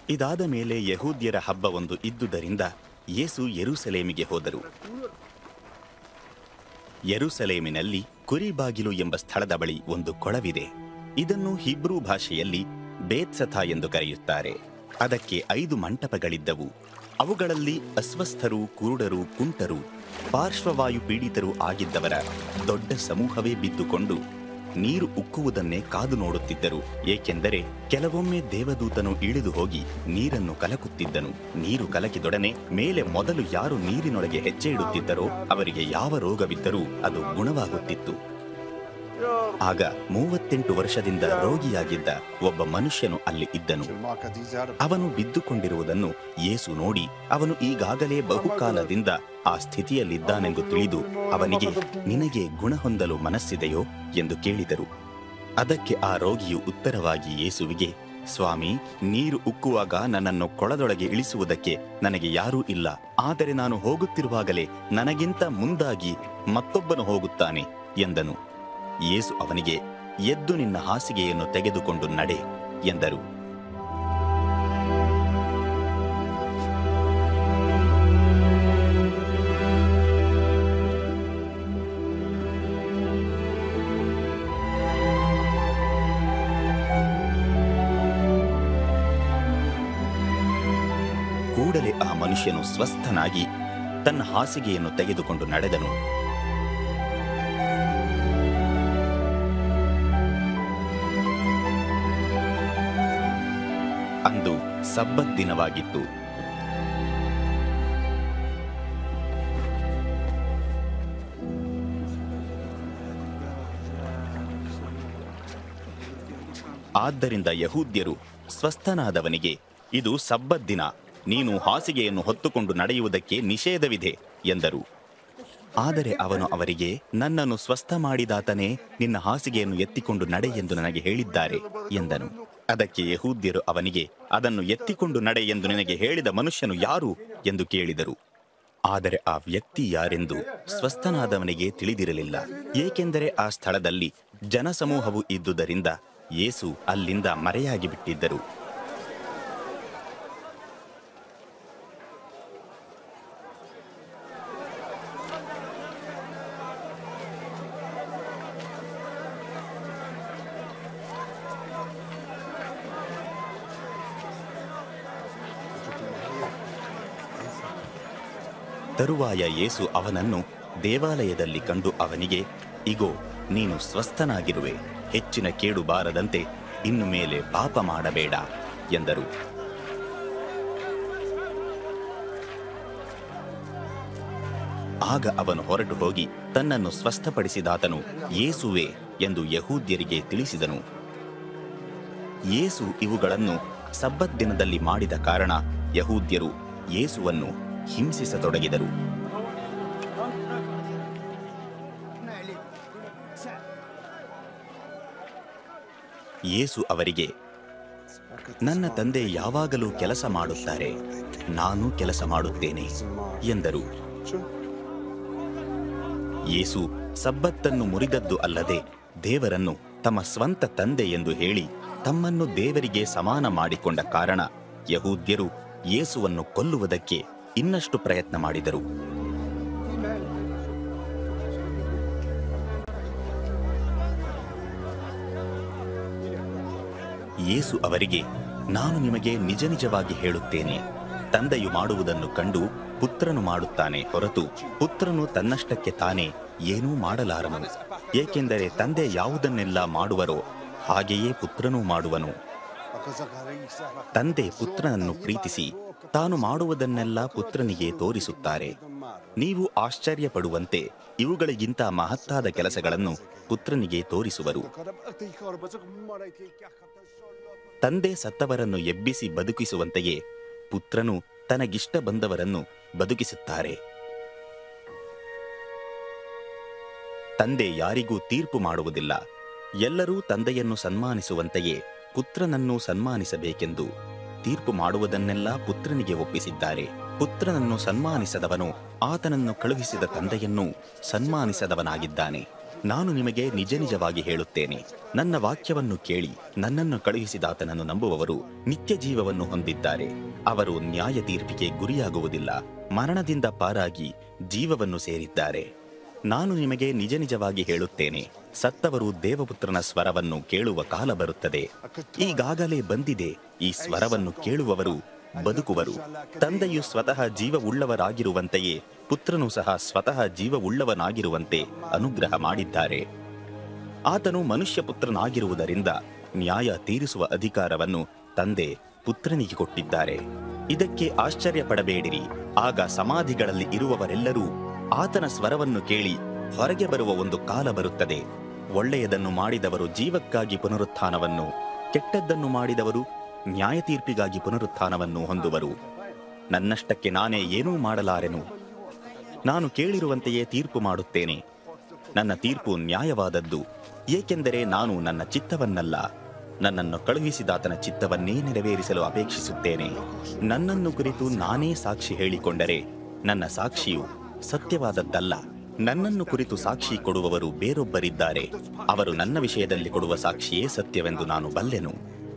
ಇದಾದ ಮೇಲೆ ಯಹೂದ್ಯರ ಹಬ್ಬವೊಂದು ಇದ್ದುದರಿಂದ ಯೇಸು ಯೆರೂಸಲೇಮಿಗೆ ಹೋದರು ಯೆರೂಸಲೇಮಿನಲ್ಲಿ ಕುರಿಬಾಗಿಲು ಎಂಬ ಸ್ಥಳದ ಬಳಿ ಒಂದು ಕೊಳವಿದೆ ಇದನ್ನು ಹಿಬ್ರೂ ಭಾಷೆಯಲ್ಲಿ ಬೇತ್ಸಥ ಎಂದು ಕರೆಯುತ್ತಾರೆ ಅದಕ್ಕೆ ಐದು ಮಂಟಪಗಳಿದ್ದವು ಅವುಗಳಲ್ಲಿ ಅಸ್ವಸ್ಥರು ಕುರುಡರು ಕುಂಟರು ಪಾರ್ಶ್ವವಾಯು ಪೀಡಿತರು ಆಗಿದ್ದವರ ದೊಡ್ಡ ಸಮೂಹವೇ ಬಿದ್ದುಕೊಂಡು ನೀರು ಉಕ್ಕುವುದನ್ನೇ ಕಾದು ನೋಡುತ್ತಿದ್ದರು ಏಕೆಂದರೆ ಕೆಲವೊಮ್ಮೆ ದೇವದೂತನು ಇಳಿದು ಹೋಗಿ ನೀರನ್ನು ಕಲಕುತ್ತಿದ್ದನು ನೀರು ಕಲಕಿದೊಡನೆ ಮೇಲೆ ಮೊದಲು ಯಾರು ನೀರಿನೊಳಗೆ ಹೆಜ್ಜೆ ಇಡುತ್ತಿದ್ದರೋ ಅವರಿಗೆ ಯಾವ ರೋಗವಿದ್ದರೂ ಅದು ಗುಣವಾಗುತ್ತಿತ್ತು ಆಗ ಮೂವತ್ತೆಂಟು ವರ್ಷದಿಂದ ರೋಗಿಯಾಗಿದ್ದ ಒಬ್ಬ ಮನುಷ್ಯನು ಅಲ್ಲಿ ಇದ್ದನು ಅವನು ಬಿದ್ದುಕೊಂಡಿರುವುದನ್ನು ಯೇಸು ನೋಡಿ ಅವನು ಈಗಾಗಲೇ ಬಹುಕಾಲದಿಂದ ಆ ಸ್ಥಿತಿಯಲ್ಲಿದ್ದಾನೆಂದು ತಿಳಿದು ಅವನಿಗೆ ನಿನಗೆ ಗುಣ ಹೊಂದಲು ಮನಸ್ಸಿದೆಯೋ ಎಂದು ಕೇಳಿದರು ಅದಕ್ಕೆ ಆ ರೋಗಿಯು ಉತ್ತರವಾಗಿ ಯೇಸುವಿಗೆ ಸ್ವಾಮಿ ನೀರು ಉಕ್ಕುವಾಗ ನನ್ನನ್ನು ಕೊಳದೊಳಗೆ ಇಳಿಸುವುದಕ್ಕೆ ನನಗೆ ಯಾರೂ ಇಲ್ಲ ಆದರೆ ನಾನು ಹೋಗುತ್ತಿರುವಾಗಲೇ ನನಗಿಂತ ಮುಂದಾಗಿ ಮತ್ತೊಬ್ಬನು ಹೋಗುತ್ತಾನೆ ಎಂದನು ಯೇಸು ಅವನಿಗೆ ಎದ್ದು ನಿನ್ನ ಹಾಸಿಗೆಯನ್ನು ತೆಗೆದುಕೊಂಡು ನಡೆ ಎಂದರು ಕೂಡಲೇ ಆ ಮನುಷ್ಯನು ಸ್ವಸ್ಥನಾಗಿ ತನ್ನ ಹಾಸಿಗೆಯನ್ನು ತೆಗೆದುಕೊಂಡು ನಡೆದನು ಅಂದು ಸಬ್ಬತ್ ದಿನವಾಗಿತ್ತು ಆದ್ದರಿಂದ ಯಹೂದ್ಯರು ಸ್ವಸ್ಥನಾದವನಿಗೆ ಇದು ಸಬ್ಬತ್ ದಿನ ನೀನು ಹಾಸಿಗೆಯನ್ನು ಹೊತ್ತುಕೊಂಡು ನಡೆಯುವುದಕ್ಕೆ ನಿಷೇಧವಿದೆ ಎಂದರು ಆದರೆ ಅವನು ಅವರಿಗೆ ನನ್ನನ್ನು ಸ್ವಸ್ಥ ಮಾಡಿದಾತನೇ ನಿನ್ನ ಹಾಸಿಗೆಯನ್ನು ಎತ್ತಿಕೊಂಡು ನಡೆ ಎಂದು ನನಗೆ ಹೇಳಿದ್ದಾರೆ ಎಂದನು ಅದಕ್ಕೆ ಯಹೂದ್ಯರು ಅವನಿಗೆ ಅದನ್ನು ಎತ್ತಿಕೊಂಡು ನಡೆ ಎಂದು ನಿನಗೆ ಹೇಳಿದ ಮನುಷ್ಯನು ಯಾರು ಎಂದು ಕೇಳಿದರು ಆದರೆ ಆ ವ್ಯಕ್ತಿ ಯಾರೆಂದು ಸ್ವಸ್ಥನಾದವನಿಗೆ ತಿಳಿದಿರಲಿಲ್ಲ ಏಕೆಂದರೆ ಆ ಸ್ಥಳದಲ್ಲಿ ಜನಸಮೂಹವು ಇದ್ದುದರಿಂದ ಯೇಸು ಅಲ್ಲಿಂದ ಮರೆಯಾಗಿ ಬಿಟ್ಟಿದ್ದರು ತರುವಾಯ ಯೇಸು ಅವನನ್ನು ದೇವಾಲಯದಲ್ಲಿ ಕಂಡು ಅವನಿಗೆ ಇಗೋ ನೀನು ಸ್ವಸ್ಥನಾಗಿರುವೆ ಹೆಚ್ಚಿನ ಕೇಡು ಬಾರದಂತೆ ಇನ್ನು ಮೇಲೆ ಪಾಪ ಮಾಡಬೇಡ ಎಂದರು ಆಗ ಅವನು ಹೊರಟು ಹೋಗಿ ತನ್ನನ್ನು ಸ್ವಸ್ಥಪಡಿಸಿದಾತನು ಯೇಸುವೆ ಎಂದು ಯಹೂದ್ಯರಿಗೆ ತಿಳಿಸಿದನು ಯೇಸು ಇವುಗಳನ್ನು ಸಬ್ಬತ್ ದಿನದಲ್ಲಿ ಮಾಡಿದ ಕಾರಣ ಯಹೂದ್ಯರು ಯೇಸುವನ್ನು ಹಿಂಸಿಸತೊಡಗಿದರು ಯೇಸು ಅವರಿಗೆ ನನ್ನ ತಂದೆ ಯಾವಾಗಲೂ ಕೆಲಸ ಮಾಡುತ್ತಾರೆ ನಾನು ಕೆಲಸ ಮಾಡುತ್ತೇನೆ ಎಂದರು ಯೇಸು ಸಬ್ಬತ್ತನ್ನು ಮುರಿದದ್ದು ಅಲ್ಲದೆ ದೇವರನ್ನು ತಮ್ಮ ಸ್ವಂತ ತಂದೆ ಎಂದು ಹೇಳಿ ತಮ್ಮನ್ನು ದೇವರಿಗೆ ಸಮಾನ ಮಾಡಿಕೊಂಡ ಕಾರಣ ಯಹೂದ್ಯರು ಯೇಸುವನ್ನು ಕೊಲ್ಲುವುದಕ್ಕೆ ಇನ್ನಷ್ಟು ಪ್ರಯತ್ನ ಮಾಡಿದರು ಯೇಸು ಅವರಿಗೆ ನಾನು ನಿಮಗೆ ನಿಜ ನಿಜವಾಗಿ ಹೇಳುತ್ತೇನೆ ತಂದೆಯು ಮಾಡುವುದನ್ನು ಕಂಡು ಪುತ್ರನು ಮಾಡುತ್ತಾನೆ ಹೊರತು ಪುತ್ರನು ತನ್ನಷ್ಟಕ್ಕೆ ತಾನೇ ಏನೂ ಮಾಡಲಾರನು ಏಕೆಂದರೆ ತಂದೆ ಯಾವುದನ್ನೆಲ್ಲ ಮಾಡುವರೋ ಹಾಗೆಯೇ ಪುತ್ರನೂ ಮಾಡುವನು ತಂದೆ ಪುತ್ರನನ್ನು ಪ್ರೀತಿಸಿ ತಾನು ಮಾಡುವುದನ್ನೆಲ್ಲ ಪುತ್ರನಿಗೆ ತೋರಿಸುತ್ತಾರೆ ನೀವು ಆಶ್ಚರ್ಯ ಪಡುವಂತೆ ಇವುಗಳಿಗಿಂತ ಮಹತ್ತಾದ ಕೆಲಸಗಳನ್ನು ಪುತ್ರನಿಗೆ ತೋರಿಸುವರು ತಂದೆ ಸತ್ತವರನ್ನು ಎಬ್ಬಿಸಿ ಬದುಕಿಸುವಂತೆಯೇ ಪುತ್ರನು ತನಗಿಷ್ಟ ಬಂದವರನ್ನು ಬದುಕಿಸುತ್ತಾರೆ ತಂದೆ ಯಾರಿಗೂ ತೀರ್ಪು ಮಾಡುವುದಿಲ್ಲ ಎಲ್ಲರೂ ತಂದೆಯನ್ನು ಸನ್ಮಾನಿಸುವಂತೆಯೇ ಪುತ್ರನನ್ನು ಸನ್ಮಾನಿಸಬೇಕೆಂದು ತೀರ್ಪು ಮಾಡುವುದನ್ನೆಲ್ಲ ಪುತ್ರನಿಗೆ ಒಪ್ಪಿಸಿದ್ದಾರೆ ಪುತ್ರನನ್ನು ಸನ್ಮಾನಿಸದವನು ಆತನನ್ನು ಕಳುಹಿಸಿದ ತಂದೆಯನ್ನೂ ಸನ್ಮಾನಿಸದವನಾಗಿದ್ದಾನೆ ನಾನು ನಿಮಗೆ ನಿಜ ನಿಜವಾಗಿ ಹೇಳುತ್ತೇನೆ ನನ್ನ ವಾಕ್ಯವನ್ನು ಕೇಳಿ ನನ್ನನ್ನು ಕಳುಹಿಸಿದಾತನನ್ನು ನಂಬುವವರು ನಿತ್ಯ ಜೀವವನ್ನು ಹೊಂದಿದ್ದಾರೆ ಅವರು ನ್ಯಾಯ ತೀರ್ಪಿಗೆ ಗುರಿಯಾಗುವುದಿಲ್ಲ ಮರಣದಿಂದ ಪಾರಾಗಿ ಜೀವವನ್ನು ಸೇರಿದ್ದಾರೆ ನಾನು ನಿಮಗೆ ನಿಜ ನಿಜವಾಗಿ ಹೇಳುತ್ತೇನೆ ಸತ್ತವರು ದೇವಪುತ್ರನ ಸ್ವರವನ್ನು ಕೇಳುವ ಕಾಲ ಬರುತ್ತದೆ ಈಗಾಗಲೇ ಬಂದಿದೆ ಈ ಸ್ವರವನ್ನು ಕೇಳುವವರು ಬದುಕುವರು ತಂದೆಯು ಸ್ವತಃ ಜೀವವುಳ್ಳವರಾಗಿರುವಂತೆಯೇ ಪುತ್ರನು ಸಹ ಸ್ವತಃ ಜೀವವುಳ್ಳವನಾಗಿರುವಂತೆ ಅನುಗ್ರಹ ಮಾಡಿದ್ದಾರೆ ಆತನು ಮನುಷ್ಯ ಪುತ್ರನಾಗಿರುವುದರಿಂದ ನ್ಯಾಯ ತೀರಿಸುವ ಅಧಿಕಾರವನ್ನು ತಂದೆ ಪುತ್ರನಿಗೆ ಕೊಟ್ಟಿದ್ದಾರೆ ಇದಕ್ಕೆ ಆಶ್ಚರ್ಯ ಪಡಬೇಡಿರಿ ಆಗ ಸಮಾಧಿಗಳಲ್ಲಿ ಇರುವವರೆಲ್ಲರೂ ಆತನ ಸ್ವರವನ್ನು ಕೇಳಿ ಹೊರಗೆ ಬರುವ ಒಂದು ಕಾಲ ಬರುತ್ತದೆ ಒಳ್ಳೆಯದನ್ನು ಮಾಡಿದವರು ಜೀವಕ್ಕಾಗಿ ಪುನರುತ್ಥಾನವನ್ನು ಕೆಟ್ಟದ್ದನ್ನು ಮಾಡಿದವರು ನ್ಯಾಯ ತೀರ್ಪಿಗಾಗಿ ಪುನರುತ್ಥಾನವನ್ನು ಹೊಂದುವರು ನನ್ನಷ್ಟಕ್ಕೆ ನಾನೇ ಏನೂ ಮಾಡಲಾರೆನು ನಾನು ಕೇಳಿರುವಂತೆಯೇ ತೀರ್ಪು ಮಾಡುತ್ತೇನೆ ನನ್ನ ತೀರ್ಪು ನ್ಯಾಯವಾದದ್ದು ಏಕೆಂದರೆ ನಾನು ನನ್ನ ಚಿತ್ತವನ್ನಲ್ಲ ನನ್ನನ್ನು ಕಳುಹಿಸಿದಾತನ ಚಿತ್ತವನ್ನೇ ನೆರವೇರಿಸಲು ಅಪೇಕ್ಷಿಸುತ್ತೇನೆ ನನ್ನನ್ನು ಕುರಿತು ನಾನೇ ಸಾಕ್ಷಿ ಹೇಳಿಕೊಂಡರೆ ನನ್ನ ಸಾಕ್ಷಿಯು ಸತ್ಯವಾದದ್ದಲ್ಲ ನನ್ನನ್ನು ಕುರಿತು ಸಾಕ್ಷಿ ಕೊಡುವವರು ಬೇರೊಬ್ಬರಿದ್ದಾರೆ ಅವರು ನನ್ನ ವಿಷಯದಲ್ಲಿ ಕೊಡುವ ಸಾಕ್ಷಿಯೇ ಸತ್ಯವೆಂದು ನಾನು ಬಲ್ಲೆನು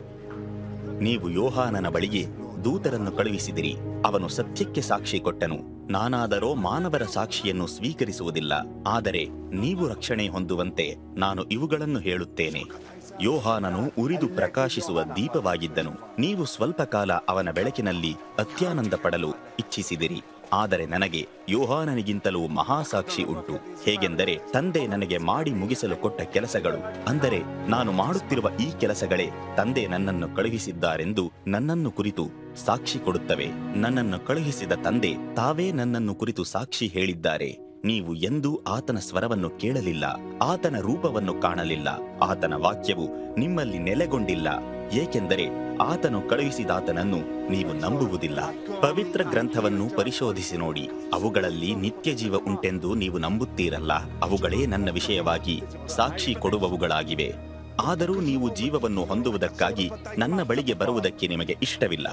ನೀವು ಯೋಹಾನನ ಬಳಿಗೆ ದೂತರನ್ನು ಕಳುಹಿಸಿದಿರಿ ಅವನು ಸತ್ಯಕ್ಕೆ ಸಾಕ್ಷಿ ಕೊಟ್ಟನು ನಾನಾದರೋ ಮಾನವರ ಸಾಕ್ಷಿಯನ್ನು ಸ್ವೀಕರಿಸುವುದಿಲ್ಲ ಆದರೆ ನೀವು ರಕ್ಷಣೆ ಹೊಂದುವಂತೆ ನಾನು ಇವುಗಳನ್ನು ಹೇಳುತ್ತೇನೆ ಯೋಹಾನನು ಉರಿದು ಪ್ರಕಾಶಿಸುವ ದೀಪವಾಗಿದ್ದನು ನೀವು ಸ್ವಲ್ಪ ಕಾಲ ಅವನ ಬೆಳಕಿನಲ್ಲಿ ಅತ್ಯಾನಂದ ಪಡಲು ಇಚ್ಛಿಸಿದಿರಿ ಆದರೆ ನನಗೆ ಯೋಹಾನನಿಗಿಂತಲೂ ಮಹಾಸಾಕ್ಷಿ ಉಂಟು ಹೇಗೆಂದರೆ ತಂದೆ ನನಗೆ ಮಾಡಿ ಮುಗಿಸಲು ಕೊಟ್ಟ ಕೆಲಸಗಳು ಅಂದರೆ ನಾನು ಮಾಡುತ್ತಿರುವ ಈ ಕೆಲಸಗಳೇ ತಂದೆ ನನ್ನನ್ನು ಕಳುಹಿಸಿದ್ದಾರೆಂದು ನನ್ನನ್ನು ಕುರಿತು ಸಾಕ್ಷಿ ಕೊಡುತ್ತವೆ ನನ್ನನ್ನು ಕಳುಹಿಸಿದ ತಂದೆ ತಾವೇ ನನ್ನನ್ನು ಕುರಿತು ಸಾಕ್ಷಿ ಹೇಳಿದ್ದಾರೆ ನೀವು ಎಂದೂ ಆತನ ಸ್ವರವನ್ನು ಕೇಳಲಿಲ್ಲ ಆತನ ರೂಪವನ್ನು ಕಾಣಲಿಲ್ಲ ಆತನ ವಾಕ್ಯವು ನಿಮ್ಮಲ್ಲಿ ನೆಲೆಗೊಂಡಿಲ್ಲ ಏಕೆಂದರೆ ಆತನು ಕಳುಹಿಸಿದಾತನನ್ನು ನೀವು ನಂಬುವುದಿಲ್ಲ ಪವಿತ್ರ ಗ್ರಂಥವನ್ನು ಪರಿಶೋಧಿಸಿ ನೋಡಿ ಅವುಗಳಲ್ಲಿ ನಿತ್ಯ ಜೀವ ಉಂಟೆಂದು ನೀವು ನಂಬುತ್ತೀರಲ್ಲ ಅವುಗಳೇ ನನ್ನ ವಿಷಯವಾಗಿ ಸಾಕ್ಷಿ ಕೊಡುವವುಗಳಾಗಿವೆ ಆದರೂ ನೀವು ಜೀವವನ್ನು ಹೊಂದುವುದಕ್ಕಾಗಿ ನನ್ನ ಬಳಿಗೆ ಬರುವುದಕ್ಕೆ ನಿಮಗೆ ಇಷ್ಟವಿಲ್ಲ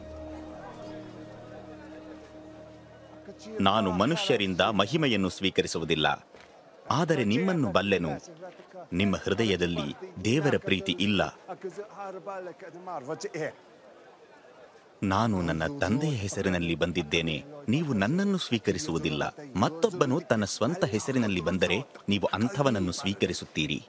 ನಾನು ಮನುಷ್ಯರಿಂದ ಮಹಿಮೆಯನ್ನು ಸ್ವೀಕರಿಸುವುದಿಲ್ಲ ಆದರೆ ನಿಮ್ಮನ್ನು ಬಲ್ಲೆನು ನಿಮ್ಮ ಹೃದಯದಲ್ಲಿ ದೇವರ ಪ್ರೀತಿ ಇಲ್ಲ ನಾನು ನನ್ನ ತಂದೆಯ ಹೆಸರಿನಲ್ಲಿ ಬಂದಿದ್ದೇನೆ ನೀವು ನನ್ನನ್ನು ಸ್ವೀಕರಿಸುವುದಿಲ್ಲ ಮತ್ತೊಬ್ಬನು ತನ್ನ ಸ್ವಂತ ಹೆಸರಿನಲ್ಲಿ ಬಂದರೆ ನೀವು ಅಂಥವನನ್ನು ಸ್ವೀಕರಿಸುತ್ತೀರಿ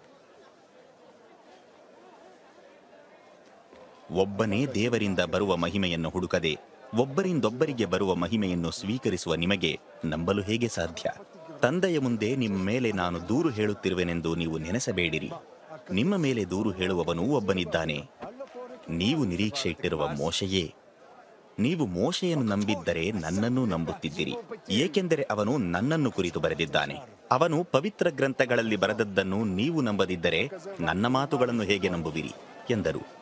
ಒಬ್ಬನೇ ದೇವರಿಂದ ಬರುವ ಮಹಿಮೆಯನ್ನು ಹುಡುಕದೆ ಒಬ್ಬರಿಂದೊಬ್ಬರಿಗೆ ಬರುವ ಮಹಿಮೆಯನ್ನು ಸ್ವೀಕರಿಸುವ ನಿಮಗೆ ನಂಬಲು ಹೇಗೆ ಸಾಧ್ಯ ತಂದೆಯ ಮುಂದೆ ನಿಮ್ಮ ಮೇಲೆ ನಾನು ದೂರು ಹೇಳುತ್ತಿರುವೆನೆಂದು ನೀವು ನೆನೆಸಬೇಡಿರಿ ನಿಮ್ಮ ಮೇಲೆ ದೂರು ಹೇಳುವವನೂ ಒಬ್ಬನಿದ್ದಾನೆ ನೀವು ನಿರೀಕ್ಷೆ ಇಟ್ಟಿರುವ ಮೋಶೆಯೇ ನೀವು ಮೋಶೆಯನ್ನು ನಂಬಿದ್ದರೆ ನನ್ನನ್ನೂ ನಂಬುತ್ತಿದ್ದಿರಿ ಏಕೆಂದರೆ ಅವನು ನನ್ನನ್ನು ಕುರಿತು ಬರೆದಿದ್ದಾನೆ ಅವನು ಪವಿತ್ರ ಗ್ರಂಥಗಳಲ್ಲಿ ಬರೆದದ್ದನ್ನು ನೀವು ನಂಬದಿದ್ದರೆ ನನ್ನ ಮಾತುಗಳನ್ನು ಹೇಗೆ ನಂಬುವಿರಿ ಎಂದರು